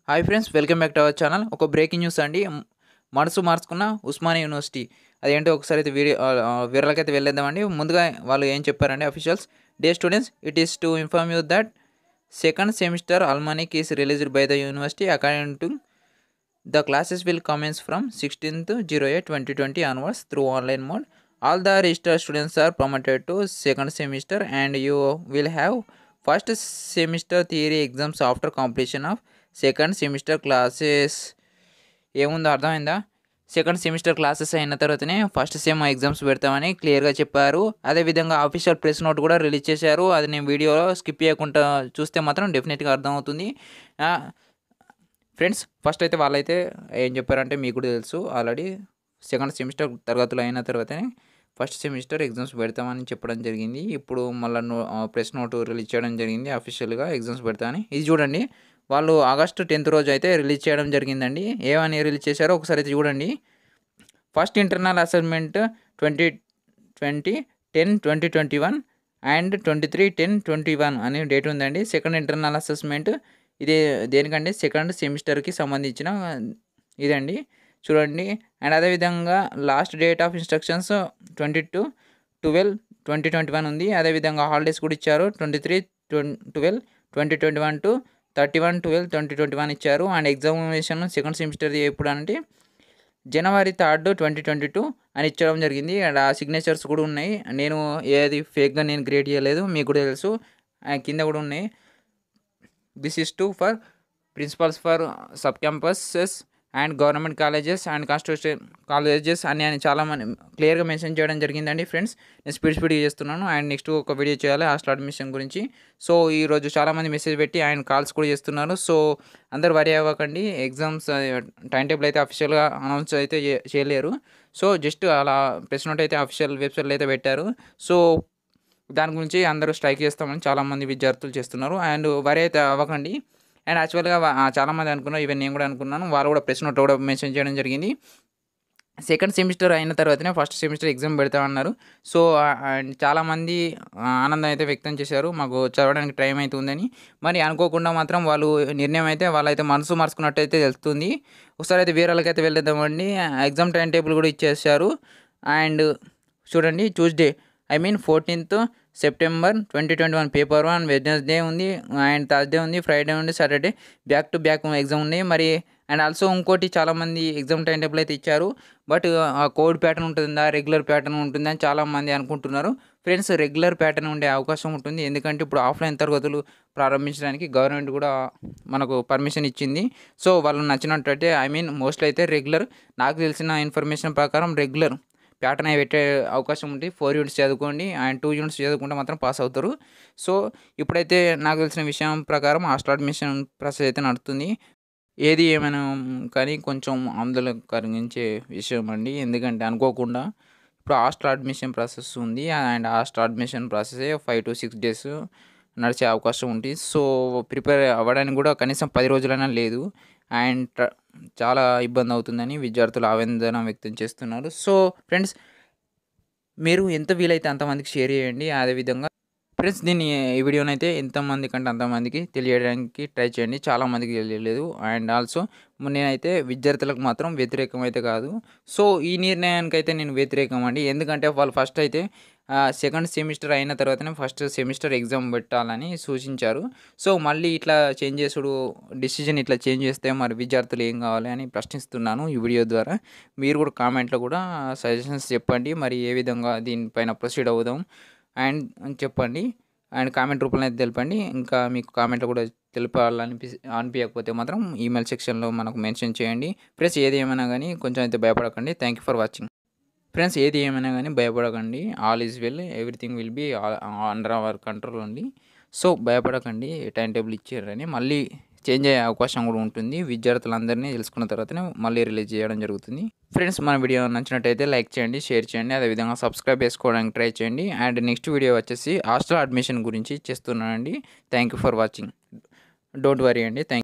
Hi friends welcome back to our channel ఒక breaking news అండి మ్, మనసు మార్చుకున్న ఉస్మానియా యూనివర్సిటీ అదేంటో ఒకసారి అయితే వీడియో వివరాలకైతే వెళ్ళేద్దామండి ముందుగా వాళ్ళు ఏం చెప్పారండి officials dear students it is to inform you that second semester almanac is released by the university according to The classes will commence from 16th 08 2020 onwards through online mode. All the registered students are promoted to second semester and you will have first semester theory exams after completion of second semester classes. ఏముందో అర్థమైందా second semester classes అయిన తర్వాతనే first sem exams పెడతామని క్లియర్గా చెప్పారు అదేవిధంగా official press note కూడా release చేశారు అది నేను వీడియోలో స్కిప్ చేయకుండా చూస్తే మాత్రం డెఫినెట్గా అర్థమవుతుంది ఆ, ఫ్రెండ్స్ ఫస్ట్ అయితే వాళ్ళైతే ఏం చెప్పారంటే మీకు కూడా తెలుసు ఆల్రెడీ సెకండ్ సెమిస్టర్ తరగతులు అయిన తర్వాతనే ఫస్ట్ సెమిస్టర్ ఎగ్జామ్స్ పెడతామని చెప్పడం జరిగింది ఇప్పుడు మళ్ళీ నో ప్రెస్ నోట్ రిలీజ్ చేయడం జరిగింది అఫీషియల్గా ఎగ్జామ్స్ పెడతామని ఇది చూడండి వాళ్ళు ఆగస్టు టెన్త్ రోజు అయితే రిలీజ్ చేయడం జరిగిందండి ఏమని రిలీజ్ చేశారో ఒకసారి అయితే చూడండి first internal assessment twenty twenty ten twenty twenty one and twenty three ten twenty one అనే డేట్ ఉందండి సెకండ్ ఇంటర్నల్ అసెస్మెంట్ ఇది దేనికంటే సెకండ్ సెమిస్టర్కి సంబంధించిన ఇదండి చూడండి అండ్ అదేవిధంగా last date of instructions twenty two twelve twenty twenty one ఉంది అదేవిధంగా హాలిడేస్ కూడా ఇచ్చారు twenty three twelve twenty twenty one to thirty one twelve twenty twenty one ఇచ్చారు అండ్ ఎగ్జామినేషన్ సెకండ్ సెమిస్టర్ ఎప్పుడు అంటే జనవరి థర్డ్ ట్వంటీ ట్వంటీ టూ అని ఇచ్చడం జరిగింది అండ్ ఆ సిగ్నేచర్స్ కూడా ఉన్నాయి నేను ఏది ఫేక్గా నేను క్రియేట్ చేయలేదు మీకు కూడా తెలుసు ఆ కింద కూడా ఉన్నాయి this is to for principals for sub campuses and government colleges and constitution colleges అని అని చాలా మంది క్లియర్గా మెన్షన్ చేయడం జరిగిందండి ఫ్రెండ్స్ నేను స్పీడ్ స్పీడ్గా చేస్తున్నాను అండ్ నెక్స్ట్ ఒక వీడియో చేయాలి హాస్టల్ అడ్మిషన్ గురించి సో ఈరోజు చాలామంది మెసేజ్ పెట్టి ఆయన కాల్స్ కూడా చేస్తున్నారు సో అందరు వరి అవ్వకండి ఎగ్జామ్స్ టైం టేబుల్ అయితే అఫీషియల్గా అనౌన్స్ అయితే చే- చేయలేరు సో జస్ట్ అలా ప్రెస్ నోట్ అయితే అఫీషియల్ వెబ్సైట్లో అయితే పెట్టారు సో దాని గురించి అందరూ స్ట్రైక్ చేస్తామని చాలామంది విద్యార్థులు చేస్తున్నారు అండ్ వరి అయితే అవ్వకండి అండ్ యాక్చువల్గా వా- ఆ, చాలామంది అనుకున్నారు ఈవెన్ నేను కూడా అనుకున్నాను వాళ్ళు కూడా ప్రెస్ నోట్ కూడా మెన్షన్ చేయడం జరిగింది సెకండ్ సెమిస్టర్ అయిన తర్వాతనే ఫస్ట్ సెమిస్టర్ ఎగ్జామ్ పెడతామన్నారు సో ఆ, అండ్ చాలామంది ఆ, ఆనందం అయితే వ్యక్తం చేశారు మాకు చదవడానికి టైం అయితే ఉందని మరి అనుకోకుండా మాత్రం వాళ్ళు నిర్ణయం అయితే వాళ్ళైతే మనసు మార్చుకున్నట్టు అయితే తెలుస్తుంది ఒకసారి అయితే వీరాలకైతే వెళ్ళేద్దామండి ఎగ్జామ్ టైం టేబుల్ కూడా ఇచ్చేసారు అండ్ చూడండి Tuesday I mean fourteenth September twenty twenty one paper one Wednesday ఉంది అండ్ థర్స్డే ఉంది ఫ్రైడే ఉంది Saturday back to back exam ఉంది మరి అండ్ ఆల్సో ఇంకోటి చాలామంది ఎగ్జామ్ టైం టేబుల్ అయితే ఇచ్చారు బట్ ఆ కోడ్ ప్యాటర్న్ ఉంటుందా రెగ్యులర్ ప్యాటర్న్ ఉంటుందా అని చాలామంది అనుకుంటున్నారు ఫ్రెండ్స్ రెగ్యులర్ ప్యాటర్న్ ఉండే అవకాశం ఉంటుంది ఎందుకంటే ఇప్పుడు ఆఫ్లైన్ తరగతులు ప్రారంభించడానికి గవర్నమెంట్ కూడా మనకు పర్మిషన్ ఇచ్చింది సో వాళ్ళు నచ్చినట్టయితే ఐ మీన్ మోస్ట్లీ అయితే రెగ్యులర్ నాకు తెలిసిన ఇన్ఫర్మేషన్ ప్రకారం రెగ్యులర్ ప్యాటర్న్ అయి పెట్టే అవకాశం ఉంది ఫోర్ యూనిట్స్ చదువుకోండి అండ్ టూ యూనిట్స్ చదువుకుంటే మాత్రం పాస్ అవుతారు సో ఇప్పుడైతే నాకు తెలిసిన విషయం ప్రకారం హాస్టల్ అడ్మిషన్ ప్రాసెస్ అయితే నడుస్తుంది ఏది ఏమైనా కానీ కొంచెం ఆందోళన కలిగించే విషయం అండి ఎందుకంటే అనుకోకుండా ఇప్పుడు హాస్టల్ అడ్మిషన్ ప్రాసెస్ ఉంది and hostel admission process five to six days నడిచే అవకాశం ఉంది సో ప్రిపేర్ అవ్వడానికి కూడా కనీసం పది రోజులైనా లేదు అండ్ ట్ర- చాలా ఇబ్బంది అవుతుందని విద్యార్థులు ఆవేదన వ్యక్తం చేస్తున్నారు సో ఫ్రెండ్స్ మీరు ఎంత వీలైతే అంతమందికి షేర్ చేయండి అదేవిధంగా ఫ్రెండ్స్ దీన్ని ఈ వీడియోని అయితే ఎంతమంది కంటే అంతమందికి తెలియడానికి ట్రై చేయండి చాలామందికి తెలియలేదు అండ్ ఆల్సో నేనైతే విద్యార్థులకు మాత్రం వ్యతిరేకం అయితే కాదు సో ఈ నిర్ణయానికి అయితే నేను వ్యతిరేకం అండి ఎందుకంటే వాళ్ళు ఫస్ట్ అయితే సెకండ్ సెమిస్టర్ అయిన తర్వాతనే ఫస్ట్ సెమిస్టర్ ఎగ్జామ్ పెట్టాలని సూచించారు సో మళ్ళీ ఇట్లా చేంజ్ చేసుడు డిసిజన్ ఇట్లా చేంజ్ చేస్తే మరి విద్యార్థులు ఏం కావాలి అని ప్రశ్నిస్తున్నాను ఈ వీడియో ద్వారా మీరు కూడా కామెంట్లో కూడా సజెషన్స్ చెప్పండి మరి ఏ విధంగా దీనిపైన ప్రొసీడ్ అవుదాం అండ్ అని చెప్పండి అండ్ కామెంట్ రూపంలో అయితే తెలపండి ఇంకా మీకు కామెంట్లో కూడా తెలపాలనిపి అనిపించకపోతే మాత్రం ఈమెయిల్ సెక్షన్లో మనకు మెన్షన్ చేయండి ఫ్రెండ్స్ ఏది ఏమైనా కానీ కొంచెం అయితే భయపడకండి thank you for watching friends ఏది ఏమైనా కానీ భయపడకండి all is well everything will be under our control అండి సో భయపడకండి టైం టేబుల్ ఇచ్చారని మళ్ళీ చేంజ్ అయ్యే అవకాశం కూడా ఉంటుంది విద్యార్థులందరినీ తెలుసుకున్న తర్వాతనే మళ్ళీ రిలీజ్ చేయడం జరుగుతుంది ఫ్రెండ్స్ మన వీడియో నచ్చినట్టయితే లైక్ చేయండి షేర్ చేయండి అదేవిధంగా సబ్స్క్రైబ్ చేసుకోవడానికి ట్రై చేయండి అండ్ నెక్స్ట్ వీడియో వచ్చేసి హాస్టల్ అడ్మిషన్ గురించి చేస్తున్నానండి thank you for watching don't worry అండి థ్యాంక్